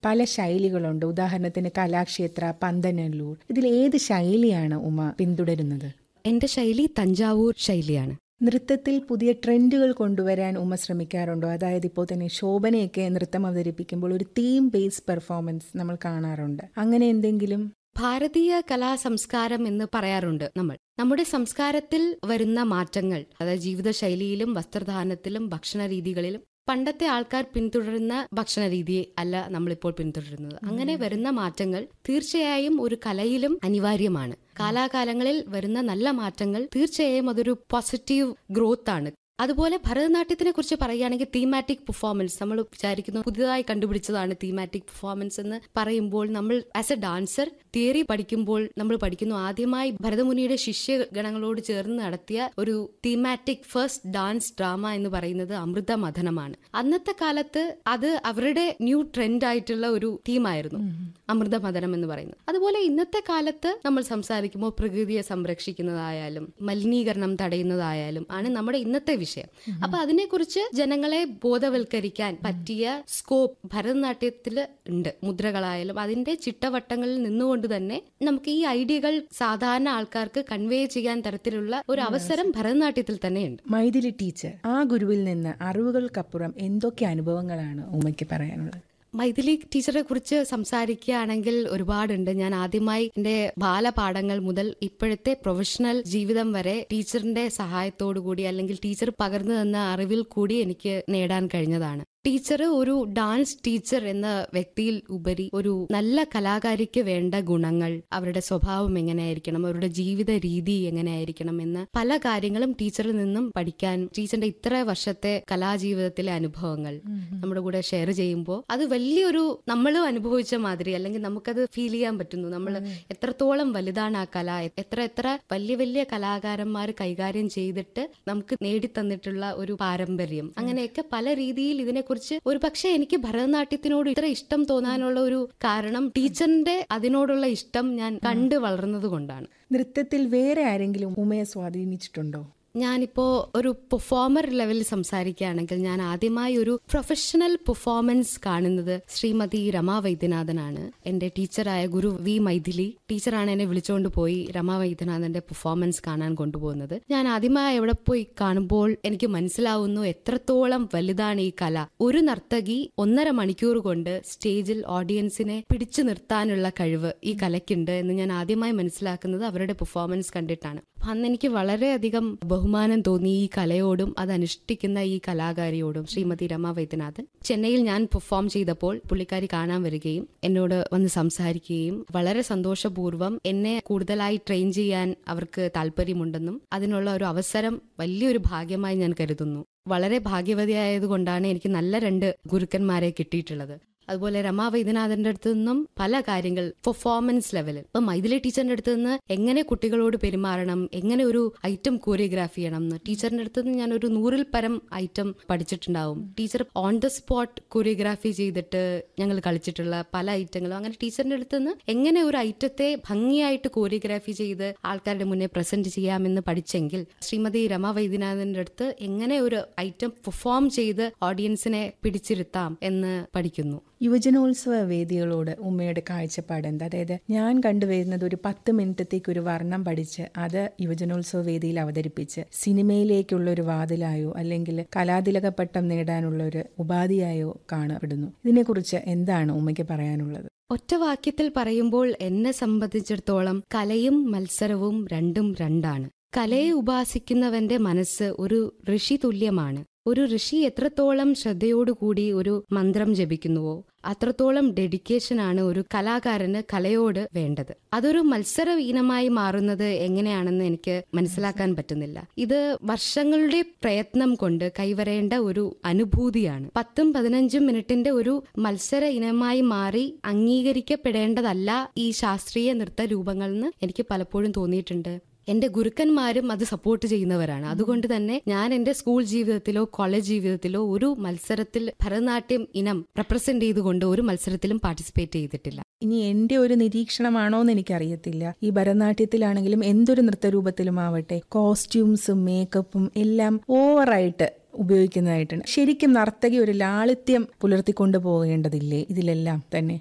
പല ശൈലികളുണ്ട് ഉദാഹരണത്തിന് കലാക്ഷേത്ര പന്തനല്ലൂർ ഇതിൽ ഏത് ശൈലിയാണ് ഉമ പിന്തുടരുന്നത് എന്റെ ശൈലി തഞ്ചാവൂർ ശൈലിയാണ് നൃത്തത്തിൽ പുതിയ ട്രെൻഡുകൾ കൊണ്ടുവരാൻ ഉമ ശ്രമിക്കാറുണ്ടോ അതായത് ഇപ്പോൾ തന്നെ ശോഭനയൊക്കെ നൃത്തം അവതരിപ്പിക്കുമ്പോൾ ഒരു തീം ബേസ്ഡ് പെർഫോമൻസ് നമ്മൾ കാണാറുണ്ട് അങ്ങനെ എന്തെങ്കിലും ഭാരതീയ കലാ സംസ്കാരം എന്ന് പറയാറുണ്ട് നമ്മൾ നമ്മുടെ സംസ്കാരത്തിൽ വരുന്ന മാറ്റങ്ങൾ അതായത് ജീവിതശൈലിയിലും വസ്ത്രധാരണത്തിലും ഭക്ഷണ രീതികളിലും പണ്ടത്തെ ആൾക്കാർ പിന്തുടരുന്ന ഭക്ഷണ രീതി അല്ല നമ്മളിപ്പോൾ പിന്തുടരുന്നത് അങ്ങനെ വരുന്ന മാറ്റങ്ങൾ തീർച്ചയായും ഒരു കലയിലും അനിവാര്യമാണ് കാലാകാലങ്ങളിൽ വരുന്ന നല്ല മാറ്റങ്ങൾ തീർച്ചയായും അതൊരു പോസിറ്റീവ് ഗ്രോത്ത് ആണ് അതുപോലെ ഭരതനാട്യത്തിനെ കുറിച്ച് പറയുകയാണെങ്കിൽ തീമാറ്റിക് പെർഫോമൻസ് നമ്മൾ വിചാരിക്കുന്നു പുതിയതായി കണ്ടുപിടിച്ചതാണ് തീമാറ്റിക് പെർഫോമൻസ് എന്ന് പറയുമ്പോൾ നമ്മൾ ആസ് എ ഡാൻസർ തിയറി പഠിക്കുമ്പോൾ നമ്മൾ പഠിക്കുന്നു ആദ്യമായി ഭരതമുനിയുടെ ശിഷ്യഗണങ്ങളോട് ചേർന്ന് നടത്തിയ ഒരു തീമാറ്റിക് ഫസ്റ്റ് ഡാൻസ് ഡ്രാമ എന്ന് പറയുന്നത് അമൃത മഥനമാണ് അന്നത്തെ കാലത്ത് അത് അവരുടെ ന്യൂ ട്രെൻഡ് ആയിട്ടുള്ള ഒരു തീമായിരുന്നു അമൃത മഥനം എന്ന് പറയുന്നത് അതുപോലെ ഇന്നത്തെ കാലത്ത് നമ്മൾ സംസാരിക്കുമ്പോൾ പ്രകൃതിയെ സംരക്ഷിക്കുന്നതായാലും മലിനീകരണം തടയുന്നതായാലും ആണ് നമ്മുടെ ഇന്നത്തെ വിഷയം അപ്പൊ അതിനെക്കുറിച്ച് ജനങ്ങളെ ബോധവൽക്കരിക്കാൻ പറ്റിയ സ്കോപ്പ് ഭരതനാട്യത്തിൽ ഉണ്ട് മുദ്രകളായാലും അതിന്റെ ചിട്ടവട്ടങ്ങളിൽ നിന്നുകൊണ്ട് തന്നെ നമുക്ക് ഈ ഐഡിയകൾ സാധാരണ ആൾക്കാർക്ക് കൺവേ ചെയ്യാൻ തരത്തിലുള്ള ഒരു അവസരം ഭരതനാട്യത്തിൽ തന്നെയുണ്ട് മൈഥിലി ടീച്ചർ ആ ഗുരുവിൽ നിന്ന് അറിവുകൾക്കപ്പുറം എന്തൊക്കെ അനുഭവങ്ങളാണ് ഉമയ്ക്ക് പറയാനുള്ളത് മൈഥിലി ടീച്ചറെ കുറിച്ച് സംസാരിക്കുകയാണെങ്കിൽ ഒരുപാടുണ്ട് ഞാൻ ആദ്യമായി എന്റെ ബാലപാഠങ്ങൾ മുതൽ ഇപ്പോഴത്തെ പ്രൊഫഷണൽ ജീവിതം വരെ ടീച്ചറിന്റെ സഹായത്തോടു കൂടി അല്ലെങ്കിൽ ടീച്ചർ പകർന്നു തന്ന അറിവിൽ കൂടി എനിക്ക് നേടാൻ കഴിഞ്ഞതാണ് ടീച്ചർ ഒരു ഡാൻസ് ടീച്ചർ എന്ന വ്യക്തിയിൽ ഉപരി ഒരു നല്ല കലാകാരിക്ക് വേണ്ട ഗുണങ്ങൾ അവരുടെ സ്വഭാവം എങ്ങനെയായിരിക്കണം അവരുടെ ജീവിത രീതി എങ്ങനെയായിരിക്കണം എന്ന് പല കാര്യങ്ങളും ടീച്ചറിൽ നിന്നും പഠിക്കാൻ ടീച്ചറിന്റെ ഇത്ര വർഷത്തെ കലാജീവിതത്തിലെ അനുഭവങ്ങൾ നമ്മുടെ കൂടെ ഷെയർ ചെയ്യുമ്പോൾ അത് വലിയൊരു നമ്മളും അനുഭവിച്ച മാതിരി അല്ലെങ്കിൽ നമുക്കത് ഫീൽ ചെയ്യാൻ പറ്റുന്നു നമ്മൾ എത്രത്തോളം വലുതാണ് ആ കല എത്ര എത്ര വലിയ വലിയ കലാകാരന്മാർ കൈകാര്യം ചെയ്തിട്ട് നമുക്ക് നേടിത്തന്നിട്ടുള്ള ഒരു പാരമ്പര്യം അങ്ങനെയൊക്കെ പല രീതിയിൽ ഇതിനെക്കുറിച്ച് ഒരു പക്ഷേ എനിക്ക് ഭരതനാട്യത്തിനോട് ഇത്ര ഇഷ്ടം തോന്നാനുള്ള ഒരു കാരണം ടീച്ചറിന്റെ അതിനോടുള്ള ഇഷ്ടം ഞാൻ കണ്ടു വളർന്നത് കൊണ്ടാണ് നൃത്തത്തിൽ വേറെ ആരെങ്കിലും ഉമയെ സ്വാധീനിച്ചിട്ടുണ്ടോ ഞാനിപ്പോ ഒരു പെർഫോമർ ലെവലിൽ സംസാരിക്കുകയാണെങ്കിൽ ഞാൻ ആദ്യമായി ഒരു പ്രൊഫഷണൽ പെർഫോമൻസ് കാണുന്നത് ശ്രീമതി രമാ വൈദ്യനാഥനാണ് എന്റെ ടീച്ചറായ ഗുരു വി മൈഥിലി ടീച്ചറാണ് എന്നെ വിളിച്ചുകൊണ്ട് പോയി രമാ വൈദ്യനാഥന്റെ പെർഫോമൻസ് കാണാൻ കൊണ്ടുപോകുന്നത് ഞാൻ ആദ്യമായി എവിടെ പോയി കാണുമ്പോൾ എനിക്ക് മനസ്സിലാവുന്നു എത്രത്തോളം വലുതാണ് ഈ കല ഒരു നർത്തകി ഒന്നര മണിക്കൂർ കൊണ്ട് സ്റ്റേജിൽ ഓഡിയൻസിനെ പിടിച്ചു നിർത്താനുള്ള കഴിവ് ഈ കലയ്ക്കുണ്ട് എന്ന് ഞാൻ ആദ്യമായി മനസ്സിലാക്കുന്നത് അവരുടെ പെർഫോമൻസ് കണ്ടിട്ടാണ് അന്ന് എനിക്ക് വളരെയധികം ബഹുമാനം തോന്നി ഈ കലയോടും അത് അനുഷ്ഠിക്കുന്ന ഈ കലാകാരിയോടും ശ്രീമതി രമ വൈദ്യനാഥൻ ചെന്നൈയിൽ ഞാൻ പെർഫോം ചെയ്തപ്പോൾ പുള്ളിക്കാരി കാണാൻ വരികയും എന്നോട് വന്ന് സംസാരിക്കുകയും വളരെ സന്തോഷപൂർവ്വം എന്നെ കൂടുതലായി ട്രെയിൻ ചെയ്യാൻ അവർക്ക് താല്പര്യമുണ്ടെന്നും അതിനുള്ള ഒരു അവസരം വലിയൊരു ഭാഗ്യമായി ഞാൻ കരുതുന്നു വളരെ ഭാഗ്യവതിയായതുകൊണ്ടാണ് എനിക്ക് നല്ല രണ്ട് ഗുരുക്കന്മാരെ കിട്ടിയിട്ടുള്ളത് അതുപോലെ രമാ വൈദ്യനാഥന്റെ അടുത്ത് നിന്നും പല കാര്യങ്ങൾ പെർഫോമൻസ് ലെവലിൽ ഇപ്പൊ മൈഥിലി ടീച്ചറിന്റെ അടുത്ത് നിന്ന് എങ്ങനെ കുട്ടികളോട് പെരുമാറണം എങ്ങനെ ഒരു ഐറ്റം കോറിയോഗ്രാഫി ചെയ്യണം എന്ന് ടീച്ചറിന്റെ അടുത്ത് നിന്ന് ഞാൻ ഒരു നൂറിൽ പരം ഐറ്റം പഠിച്ചിട്ടുണ്ടാവും teacher on the spot choreography ചെയ്തിട്ട് ഞങ്ങൾ കളിച്ചിട്ടുള്ള പല ഐറ്റങ്ങളും അങ്ങനെ ടീച്ചറിന്റെ അടുത്ത് നിന്ന് എങ്ങനെ ഒരു ഐറ്റത്തെ ഭംഗിയായിട്ട് കോറിയോഗ്രാഫി ചെയ്ത് ആൾക്കാരുടെ മുന്നേ പ്രസന്റ് ചെയ്യാമെന്ന് പഠിച്ചെങ്കിൽ ശ്രീമതി രമാ വൈദ്യനാഥന്റെ അടുത്ത് എങ്ങനെ ഒരു ഐറ്റം പെർഫോം ചെയ്ത് ഓഡിയൻസിനെ പിടിച്ചിരുത്താം എന്ന് പഠിക്കുന്നു യുവജനോത്സവ വേദികളോട് ഉമ്മയുടെ കാഴ്ചപ്പാട് എന്താ അതായത് ഞാൻ കണ്ടുവരുന്നത് ഒരു പത്ത് മിനിറ്റത്തേക്ക് ഒരു വർണ്ണം പഠിച്ച് അത് യുവജനോത്സവ വേദിയിൽ അവതരിപ്പിച്ച് സിനിമയിലേക്കുള്ള ഒരു വാതിലായോ അല്ലെങ്കിൽ കലാതിലക പട്ടം നേടാനുള്ള ഒരു ഉപാധിയായോ കാണപ്പെടുന്നു ഇതിനെക്കുറിച്ച് എന്താണ് ഉമ്മയ്ക്ക് പറയാനുള്ളത് ഒറ്റ വാക്യത്തിൽ പറയുമ്പോൾ എന്നെ സംബന്ധിച്ചിടത്തോളം കലയും മത്സരവും രണ്ടും രണ്ടാണ് കലയെ ഉപാസിക്കുന്നവന്റെ മനസ്സ് ഒരു ഋഷി തുല്യമാണ് ഒരു ഋഷി എത്രത്തോളം ശ്രദ്ധയോടുകൂടി ഒരു മന്ത്രം ജപിക്കുന്നുവോ അത്രത്തോളം ഡെഡിക്കേഷനാണ് ഒരു കലാകാരന് കലയോട് വേണ്ടത് അതൊരു മത്സര ഇനമായി മാറുന്നത് എങ്ങനെയാണെന്ന് എനിക്ക് മനസ്സിലാക്കാൻ പറ്റുന്നില്ല ഇത് വർഷങ്ങളുടെ പ്രയത്നം കൊണ്ട് കൈവരേണ്ട ഒരു അനുഭൂതിയാണ് പത്തും പതിനഞ്ചും മിനിറ്റിന്റെ ഒരു മത്സര ഇനമായി മാറി അംഗീകരിക്കപ്പെടേണ്ടതല്ല ഈ ശാസ്ത്രീയ നൃത്ത രൂപങ്ങളെന്ന് എനിക്ക് പലപ്പോഴും തോന്നിയിട്ടുണ്ട് എന്റെ ഗുരുക്കന്മാരും അത് സപ്പോർട്ട് ചെയ്യുന്നവരാണ് അതുകൊണ്ട് തന്നെ ഞാൻ എന്റെ സ്കൂൾ ജീവിതത്തിലോ കോളേജ് ജീവിതത്തിലോ ഒരു മത്സരത്തിൽ ഭരതനാട്യം ഇനം റെപ്രസെന്റ് ചെയ്തുകൊണ്ട് ഒരു മത്സരത്തിലും പാർട്ടിസിപ്പേറ്റ് ചെയ്തിട്ടില്ല ഇനി എന്റെ ഒരു നിരീക്ഷണമാണോ എന്ന് എനിക്കറിയത്തില്ല ഈ ഭരതനാട്യത്തിലാണെങ്കിലും എന്തൊരു നൃത്തരൂപത്തിലും ആവട്ടെ കോസ്റ്റ്യൂംസും മേക്കപ്പും എല്ലാം ഓവറായിട്ട് ഉപയോഗിക്കുന്നതായിട്ടുണ്ട് ശരിക്കും നർത്തകി ഒരു ലാളിത്യം പുലർത്തിക്കൊണ്ടു പോകേണ്ടതില്ലേ ഇതിലെല്ലാം തന്നെ